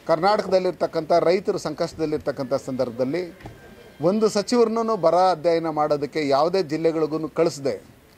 ಕರ್ನಾಟಕದಲ್ಲಿರ್ತಕ್ಕಂಥ ರೈತರು ಸಂಕಷ್ಟದಲ್ಲಿರ್ತಕ್ಕಂಥ ಸಂದರ್ಭದಲ್ಲಿ ಒಂದು ಸಚಿವರನ್ನು ಬರ ಅಧ್ಯಯನ ಮಾಡೋದಕ್ಕೆ ಯಾವುದೇ ಜಿಲ್ಲೆಗಳಿಗೂ ಕಳಿಸದೆ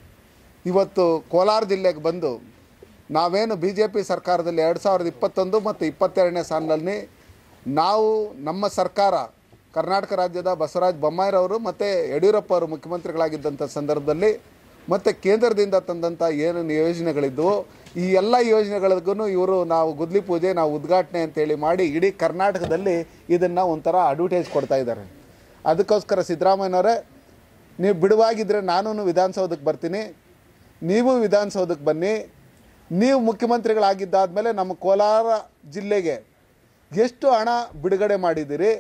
ಇವತ್ತು ಕೋಲಾರ ಜಿಲ್ಲೆಗೆ ಬಂದು ನಾವೇನು ಬಿ ಜೆ ಪಿ ಸರ್ಕಾರದಲ್ಲಿ ಎರಡು ಸಾವಿರದ ಇಪ್ಪತ್ತೊಂದು ಮತ್ತು ಇಪ್ಪತ್ತೆರಡನೇ ಸಾಲಿನಲ್ಲಿ ನಾವು ನಮ್ಮ ಸರ್ಕಾರ ಕರ್ನಾಟಕ ರಾಜ್ಯದ ಬಸವರಾಜ ಬೊಮ್ಮಾಯಿರವರು ಮತ್ತು ಯಡಿಯೂರಪ್ಪ ಅವರು ಮುಖ್ಯಮಂತ್ರಿಗಳಾಗಿದ್ದಂಥ ಸಂದರ್ಭದಲ್ಲಿ ಮತ್ತು ಕೇಂದ್ರದಿಂದ ತಂದಂಥ ಏನೇನು ಯೋಜನೆಗಳಿದ್ದವು ಈ ಎಲ್ಲ ಯೋಜನೆಗಳಿಗೂ ಇವರು ನಾವು ಗುದ್ಲಿ ಪೂಜೆ ನಾವು ಉದ್ಘಾಟನೆ ಅಂತೇಳಿ ಮಾಡಿ ಇಡೀ ಕರ್ನಾಟಕದಲ್ಲಿ ಇದನ್ನು ಒಂಥರ ಅಡ್ವರ್ಟೈಸ್ ಕೊಡ್ತಾ ಇದ್ದಾರೆ ಅದಕ್ಕೋಸ್ಕರ ಸಿದ್ದರಾಮಯ್ಯನವರೇ ನೀವು ಬಿಡುವಾಗಿದ್ದರೆ ನಾನು ವಿಧಾನಸೌಧಕ್ಕೆ ಬರ್ತೀನಿ ನೀವು ವಿಧಾನಸೌಧಕ್ಕೆ ಬನ್ನಿ ನೀವು ಮುಖ್ಯಮಂತ್ರಿಗಳಾಗಿದ್ದಾದಮೇಲೆ ನಮ್ಮ ಕೋಲಾರ ಜಿಲ್ಲೆಗೆ ಎಷ್ಟು ಹಣ ಬಿಡುಗಡೆ ಮಾಡಿದ್ದೀರಿ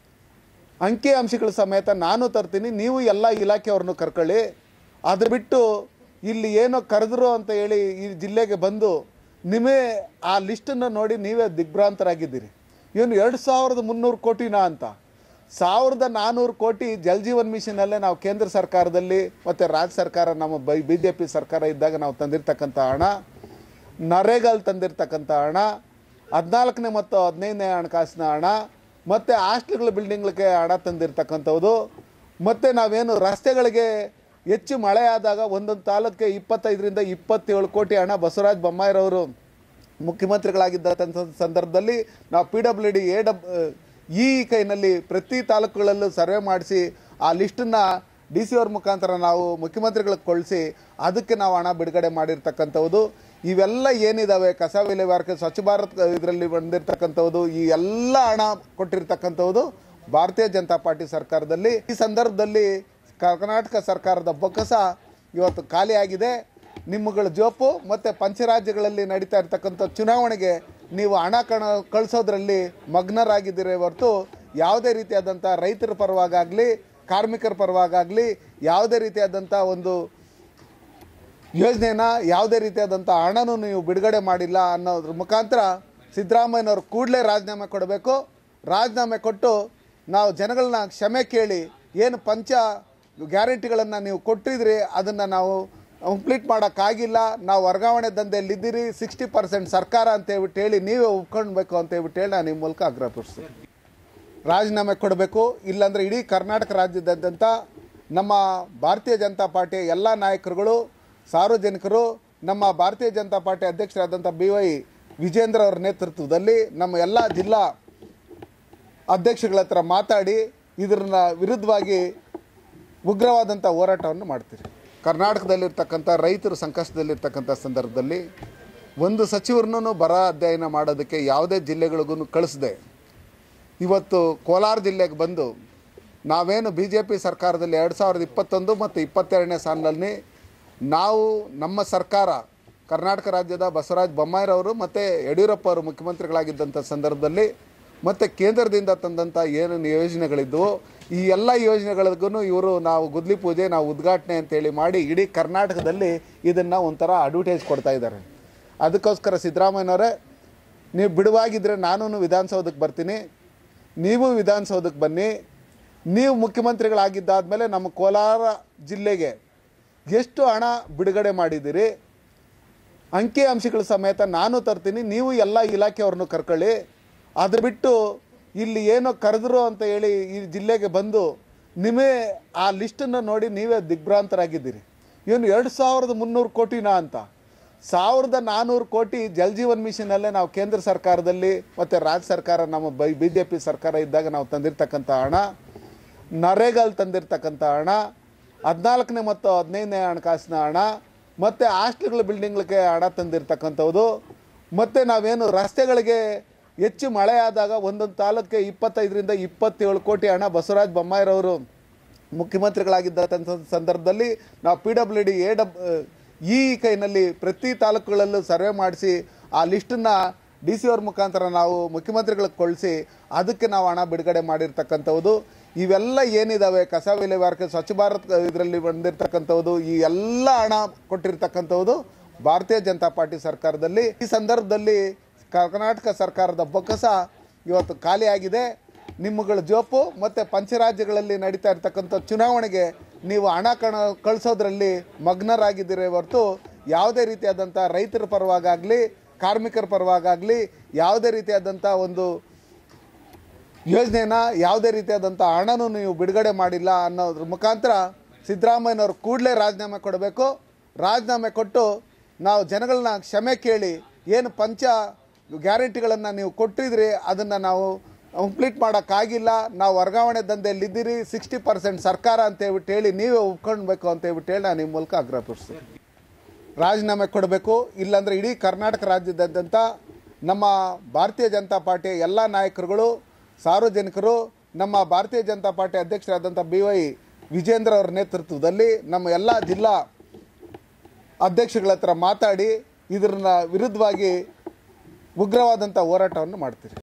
ಅಂಕಿ ಅಂಶಗಳ ಸಮೇತ ನಾನು ತರ್ತೀನಿ ನೀವು ಎಲ್ಲ ಇಲಾಖೆಯವ್ರನ್ನೂ ಕರ್ಕೊಳ್ಳಿ ಅದು ಬಿಟ್ಟು ಇಲ್ಲಿ ಏನೋ ಕರೆದ್ರು ಅಂತ ಹೇಳಿ ಈ ಜಿಲ್ಲೆಗೆ ಬಂದು ನಿಮೇ ಆ ಲಿಸ್ಟನ್ನು ನೋಡಿ ನೀವೇ ದಿಗ್ಭ್ರಾಂತರಾಗಿದ್ದೀರಿ ಇವನು ಎರಡು ಸಾವಿರದ ಮುನ್ನೂರು ಕೋಟಿನಾ ಅಂತ ಸಾವಿರದ ನಾನ್ನೂರು ಕೋಟಿ ಜಲ್ ಜೀವನ್ ಮಿಷನಲ್ಲೇ ನಾವು ಕೇಂದ್ರ ಸರ್ಕಾರದಲ್ಲಿ ಮತ್ತು ರಾಜ್ಯ ಸರ್ಕಾರ ನಮ್ಮ ಬೈ ಬಿ ಜೆ ಪಿ ಸರ್ಕಾರ ಇದ್ದಾಗ ನಾವು ತಂದಿರ್ತಕ್ಕಂಥ ಹಣ ನರೇಗಾಲ್ ತಂದಿರ್ತಕ್ಕಂಥ ಹಣ ಹದಿನಾಲ್ಕನೇ ಮತ್ತು ಹದಿನೈದನೇ ಹಣಕಾಸಿನ ಹಣ ಮತ್ತು ಹಾಸ್ಟೆಲ್ಗಳ ಬಿಲ್ಡಿಂಗ್ಗಳಿಗೆ ಹಣ ತಂದಿರ್ತಕ್ಕಂಥದ್ದು ಮತ್ತು ನಾವೇನು ರಸ್ತೆಗಳಿಗೆ ಹೆಚ್ಚು ಮಳೆ ಆದಾಗ ಒಂದೊಂದು ತಾಲೂಕಿಗೆ ಇಪ್ಪತ್ತೈದರಿಂದ ಇಪ್ಪತ್ತೇಳು ಕೋಟಿ ಹಣ ಬಸವರಾಜ ಬೊಮ್ಮಾಯಿರವರು ಮುಖ್ಯಮಂತ್ರಿಗಳಾಗಿದ್ದಂಥ ಸಂದರ್ಭದಲ್ಲಿ ನಾವು ಪಿ ಡಬ್ಲ್ಯೂ ಡಿ ಎ ಡಬ್ ಈ ಕೈನಲ್ಲಿ ಪ್ರತಿ ತಾಲೂಕುಗಳಲ್ಲೂ ಸರ್ವೆ ಮಾಡಿಸಿ ಆ ಲಿಸ್ಟನ್ನು ಡಿ ಸಿ ಅವ್ರ ಮುಖಾಂತರ ನಾವು ಮುಖ್ಯಮಂತ್ರಿಗಳಿಗೆ ಕಳಿಸಿ ಅದಕ್ಕೆ ನಾವು ಹಣ ಬಿಡುಗಡೆ ಮಾಡಿರ್ತಕ್ಕಂಥದ್ದು ಇವೆಲ್ಲ ಏನಿದಾವೆ ಕಸ ವಿಲೇವಾರಕ್ಕೆ ಸ್ವಚ್ಛ ಭಾರತ್ ಇದರಲ್ಲಿ ಬಂದಿರತಕ್ಕಂಥದ್ದು ಈ ಎಲ್ಲ ಹಣ ಕೊಟ್ಟಿರ್ತಕ್ಕಂಥದ್ದು ಭಾರತೀಯ ಜನತಾ ಪಾರ್ಟಿ ಸರ್ಕಾರದಲ್ಲಿ ಈ ಸಂದರ್ಭದಲ್ಲಿ ಕರ್ನಾಟಕ ಸರ್ಕಾರದ ಬೊಕ್ಕಸ ಇವತ್ತು ಖಾಲಿಯಾಗಿದೆ ನಿಮ್ಮಗಳ ಜೋಪು ಮತ್ತು ಪಂಚರಾಜ್ಯಗಳಲ್ಲಿ ನಡೀತಾ ಇರ್ತಕ್ಕಂಥ ಚುನಾವಣೆಗೆ ನೀವು ಹಣ ಕಣ ಕಳಿಸೋದ್ರಲ್ಲಿ ಮಗ್ನರಾಗಿದ್ದೀರಿ ಹೊರತು ಯಾವುದೇ ರೀತಿಯಾದಂಥ ರೈತರ ಪರವಾಗಲಿ ಕಾರ್ಮಿಕರ ಪರವಾಗಲಿ ಯಾವುದೇ ರೀತಿಯಾದಂಥ ಒಂದು ಯೋಜನೆನ ಯಾವುದೇ ರೀತಿಯಾದಂಥ ಹಣನೂ ನೀವು ಬಿಡುಗಡೆ ಮಾಡಿಲ್ಲ ಅನ್ನೋದ್ರ ಮುಖಾಂತರ ಸಿದ್ದರಾಮಯ್ಯನವರು ಕೂಡಲೇ ರಾಜೀನಾಮೆ ಕೊಡಬೇಕು ರಾಜೀನಾಮೆ ಕೊಟ್ಟು ನಾವು ಜನಗಳನ್ನ ಕ್ಷಮೆ ಕೇಳಿ ಏನು ಪಂಚ ಗ್ಯಾರಂಟಿಗಳನ್ನು ನೀವು ಕೊಟ್ಟಿದ್ರಿ ಅದನ್ನು ನಾವು ಕಂಪ್ಲೀಟ್ ಮಾಡೋಕ್ಕಾಗಿಲ್ಲ ನಾವು ವರ್ಗಾವಣೆ ದಂಧೆಯಲ್ಲಿದ್ದೀರಿ ಸಿಕ್ಸ್ಟಿ ಪರ್ಸೆಂಟ್ ಸರ್ಕಾರ ಅಂತ ಹೇಳ್ಬಿಟ್ಟು ಹೇಳಿ ನೀವೇ ಒಪ್ಕೊಳ್ಬೇಕು ಅಂತ ಹೇಳ್ಬಿಟ್ಟು ಹೇಳಿ ನಾನು ನಿಮ್ಮ ಮೂಲಕ ಆಗ್ರಹಪಡಿಸ್ತೀನಿ ರಾಜೀನಾಮೆ ಕೊಡಬೇಕು ಇಲ್ಲಾಂದರೆ ಇಡೀ ಕರ್ನಾಟಕ ರಾಜ್ಯದಾದ್ಯಂತ ನಮ್ಮ ಭಾರತೀಯ ಜನತಾ ಪಾರ್ಟಿಯ ಎಲ್ಲ ನಾಯಕರುಗಳು ಸಾರ್ವಜನಿಕರು ನಮ್ಮ ಭಾರತೀಯ ಜನತಾ ಪಾರ್ಟಿ ಅಧ್ಯಕ್ಷರಾದಂಥ ಬಿ ವೈ ವಿಜೇಂದ್ರ ಅವರ ನೇತೃತ್ವದಲ್ಲಿ ನಮ್ಮ ಎಲ್ಲ ಜಿಲ್ಲಾ ಅಧ್ಯಕ್ಷಗಳ ಹತ್ರ ಮಾತಾಡಿ ಇದರ ವಿರುದ್ಧವಾಗಿ ಉಗ್ರವಾದಂಥ ಹೋರಾಟವನ್ನು ಮಾಡ್ತೀರಿ ಕರ್ನಾಟಕದಲ್ಲಿರ್ತಕ್ಕಂಥ ರೈತರು ಸಂಕಷ್ಟದಲ್ಲಿರ್ತಕ್ಕಂಥ ಸಂದರ್ಭದಲ್ಲಿ ಒಂದು ಸಚಿವರನ್ನು ಬರ ಅಧ್ಯಯನ ಮಾಡೋದಕ್ಕೆ ಯಾವುದೇ ಜಿಲ್ಲೆಗಳಿಗೂ ಕಳಿಸದೆ ಇವತ್ತು ಕೋಲಾರ ಜಿಲ್ಲೆಗೆ ಬಂದು ನಾವೇನು ಬಿ ಜೆ ಪಿ ಸರ್ಕಾರದಲ್ಲಿ ಎರಡು ಸಾವಿರದ ಇಪ್ಪತ್ತೊಂದು ಮತ್ತು ಇಪ್ಪತ್ತೆರಡನೇ ಸಾಲಿನಲ್ಲಿ ನಾವು ನಮ್ಮ ಸರ್ಕಾರ ಕರ್ನಾಟಕ ರಾಜ್ಯದ ಬಸವರಾಜ ಬೊಮ್ಮಾಯಿರವರು ಮತ್ತು ಯಡಿಯೂರಪ್ಪ ಅವರು ಮುಖ್ಯಮಂತ್ರಿಗಳಾಗಿದ್ದಂಥ ಸಂದರ್ಭದಲ್ಲಿ ಮತ್ತು ಕೇಂದ್ರದಿಂದ ತಂದಂಥ ಏನೇನು ಯೋಜನೆಗಳಿದ್ದವು ಈ ಎಲ್ಲ ಯೋಜನೆಗಳಿಗೂ ಇವರು ನಾವು ಗುದ್ಲಿ ಪೂಜೆ ನಾವು ಉದ್ಘಾಟನೆ ಅಂತೇಳಿ ಮಾಡಿ ಇಡೀ ಕರ್ನಾಟಕದಲ್ಲಿ ಇದನ್ನು ಒಂಥರ ಅಡ್ವರ್ಟೈಸ್ ಕೊಡ್ತಾ ಇದ್ದಾರೆ ಅದಕ್ಕೋಸ್ಕರ ಸಿದ್ದರಾಮಯ್ಯನವರೇ ನೀವು ಬಿಡುವಾಗಿದ್ದರೆ ನಾನು ವಿಧಾನಸೌಧಕ್ಕೆ ಬರ್ತೀನಿ ನೀವು ವಿಧಾನಸೌಧಕ್ಕೆ ಬನ್ನಿ ನೀವು ಮುಖ್ಯಮಂತ್ರಿಗಳಾಗಿದ್ದಾದಮೇಲೆ ನಮ್ಮ ಕೋಲಾರ ಜಿಲ್ಲೆಗೆ ಎಷ್ಟು ಹಣ ಬಿಡುಗಡೆ ಮಾಡಿದ್ದೀರಿ ಅಂಕಿ ಅಂಶಗಳ ಸಮೇತ ನಾನು ತರ್ತೀನಿ ನೀವು ಎಲ್ಲ ಇಲಾಖೆಯವ್ರನ್ನೂ ಕರ್ಕೊಳ್ಳಿ ಅದು ಬಿಟ್ಟು ಇಲ್ಲಿ ಏನೋ ಕರೆದ್ರು ಅಂತ ಹೇಳಿ ಈ ಜಿಲ್ಲೆಗೆ ಬಂದು ನಿಮೇ ಆ ಲಿಸ್ಟನ್ನು ನೋಡಿ ನೀವೇ ದಿಗ್ಭ್ರಾಂತರಾಗಿದ್ದೀರಿ ಇವನು ಎರಡು ಸಾವಿರದ ಮುನ್ನೂರು ಕೋಟಿನಾ ಅಂತ ಸಾವಿರದ ನಾನ್ನೂರು ಕೋಟಿ ಜಲ್ ಜೀವನ್ ಮಿಷನಲ್ಲೇ ನಾವು ಕೇಂದ್ರ ಸರ್ಕಾರದಲ್ಲಿ ಮತ್ತು ರಾಜ್ಯ ಸರ್ಕಾರ ನಮ್ಮ ಬೈ ಬಿ ಜೆ ಪಿ ಸರ್ಕಾರ ಇದ್ದಾಗ ನಾವು ತಂದಿರ್ತಕ್ಕಂಥ ಹಣ ನರೇಗಾಲ್ ತಂದಿರ್ತಕ್ಕಂಥ ಹಣ ಹದಿನಾಲ್ಕನೇ ಮತ್ತು ಹದಿನೈದನೇ ಹಣಕಾಸಿನ ಹಣ ಮತ್ತು ಹಾಸ್ಟೆಲ್ಗಳ ಬಿಲ್ಡಿಂಗ್ಗಳಿಗೆ ಹಣ ತಂದಿರ್ತಕ್ಕಂಥದ್ದು ಮತ್ತು ನಾವೇನು ರಸ್ತೆಗಳಿಗೆ ಹೆಚ್ಚು ಮಳೆ ಆದಾಗ ಒಂದೊಂದು ತಾಲೂಕಿಗೆ ಇಪ್ಪತ್ತೈದರಿಂದ ಇಪ್ಪತ್ತೇಳು ಕೋಟಿ ಹಣ ಬಸವರಾಜ ಬೊಮ್ಮಾಯಿರವರು ಮುಖ್ಯಮಂತ್ರಿಗಳಾಗಿದ್ದಂಥ ಸಂದರ್ಭದಲ್ಲಿ ನಾವು ಪಿ ಡಬ್ಲ್ಯೂ ಡಿ ಎ ಡಬ್ ಈ ಕೈನಲ್ಲಿ ಪ್ರತಿ ತಾಲೂಕುಗಳಲ್ಲೂ ಸರ್ವೆ ಮಾಡಿಸಿ ಆ ಲಿಸ್ಟನ್ನು ಡಿ ಸಿ ಅವ್ರ ಮುಖಾಂತರ ನಾವು ಮುಖ್ಯಮಂತ್ರಿಗಳಿಗೆ ಕಳಿಸಿ ಅದಕ್ಕೆ ನಾವು ಹಣ ಬಿಡುಗಡೆ ಮಾಡಿರ್ತಕ್ಕಂಥದ್ದು ಇವೆಲ್ಲ ಏನಿದಾವೆ ಕಸ ವಿಲೇವಾರಕ್ಕೆ ಸ್ವಚ್ಛ ಭಾರತ್ ಇದರಲ್ಲಿ ಬಂದಿರತಕ್ಕಂಥದ್ದು ಈ ಎಲ್ಲ ಹಣ ಕೊಟ್ಟಿರ್ತಕ್ಕಂಥದ್ದು ಭಾರತೀಯ ಜನತಾ ಪಾರ್ಟಿ ಸರ್ಕಾರದಲ್ಲಿ ಈ ಸಂದರ್ಭದಲ್ಲಿ ಕರ್ನಾಟಕ ಸರ್ಕಾರದ ಬೊಕ್ಕಸ ಇವತ್ತು ಖಾಲಿಯಾಗಿದೆ ನಿಮ್ಮಗಳ ಜೋಪು ಮತ್ತು ಪಂಚರಾಜ್ಯಗಳಲ್ಲಿ ನಡೀತಾ ಇರ್ತಕ್ಕಂಥ ಚುನಾವಣೆಗೆ ನೀವು ಹಣ ಕಣ ಕಳಿಸೋದ್ರಲ್ಲಿ ಮಗ್ನರಾಗಿದ್ದೀರಿ ಹೊರತು ಯಾವುದೇ ರೀತಿಯಾದಂಥ ರೈತರ ಪರವಾಗಲಿ ಕಾರ್ಮಿಕರ ಪರವಾಗಲಿ ಯಾವುದೇ ರೀತಿಯಾದಂಥ ಒಂದು ಯೋಜನೆನ ಯಾವುದೇ ರೀತಿಯಾದಂಥ ಹಣನೂ ನೀವು ಬಿಡುಗಡೆ ಮಾಡಿಲ್ಲ ಅನ್ನೋದ್ರ ಮುಖಾಂತರ ಸಿದ್ದರಾಮಯ್ಯನವರು ಕೂಡಲೇ ರಾಜೀನಾಮೆ ಕೊಡಬೇಕು ರಾಜೀನಾಮೆ ಕೊಟ್ಟು ನಾವು ಜನಗಳನ್ನ ಕ್ಷಮೆ ಕೇಳಿ ಏನು ಪಂಚ ಗ್ಯಾರಂಟಿಗಳನ್ನು ನೀವು ಕೊಟ್ಟಿದ್ರಿ ಅದನ್ನು ನಾವು ಕಂಪ್ಲೀಟ್ ಮಾಡೋಕ್ಕಾಗಿಲ್ಲ ನಾವು ವರ್ಗಾವಣೆ ದಂಧೆಯಲ್ಲಿದ್ದೀರಿ ಸಿಕ್ಸ್ಟಿ ಪರ್ಸೆಂಟ್ ಸರ್ಕಾರ ಅಂತ ಹೇಳ್ಬಿಟ್ಟು ಹೇಳಿ ನೀವೇ ಒಪ್ಕೊಳ್ಬೇಕು ಅಂತ ಹೇಳ್ಬಿಟ್ಟು ಹೇಳಿ ನಾನು ನಿಮ್ಮ ಮೂಲಕ ಆಗ್ರಹಪಡಿಸ್ತೀನಿ ರಾಜೀನಾಮೆ ಕೊಡಬೇಕು ಇಲ್ಲಾಂದರೆ ಇಡೀ ಕರ್ನಾಟಕ ರಾಜ್ಯದಾದ್ಯಂತ ನಮ್ಮ ಭಾರತೀಯ ಜನತಾ ಪಾರ್ಟಿಯ ಎಲ್ಲ ನಾಯಕರುಗಳು ಸಾರ್ವಜನಿಕರು ನಮ್ಮ ಭಾರತೀಯ ಜನತಾ ಪಾರ್ಟಿ ಅಧ್ಯಕ್ಷರಾದಂಥ ಬಿ ವೈ ವಿಜೇಂದ್ರ ಅವರ ನೇತೃತ್ವದಲ್ಲಿ ನಮ್ಮ ಎಲ್ಲ ಜಿಲ್ಲಾ ಅಧ್ಯಕ್ಷಗಳ ಹತ್ರ ಮಾತಾಡಿ ಇದರ ವಿರುದ್ಧವಾಗಿ ಉಗ್ರವಾದಂಥ ಹೋರಾಟವನ್ನು ಮಾಡ್ತೀರಿ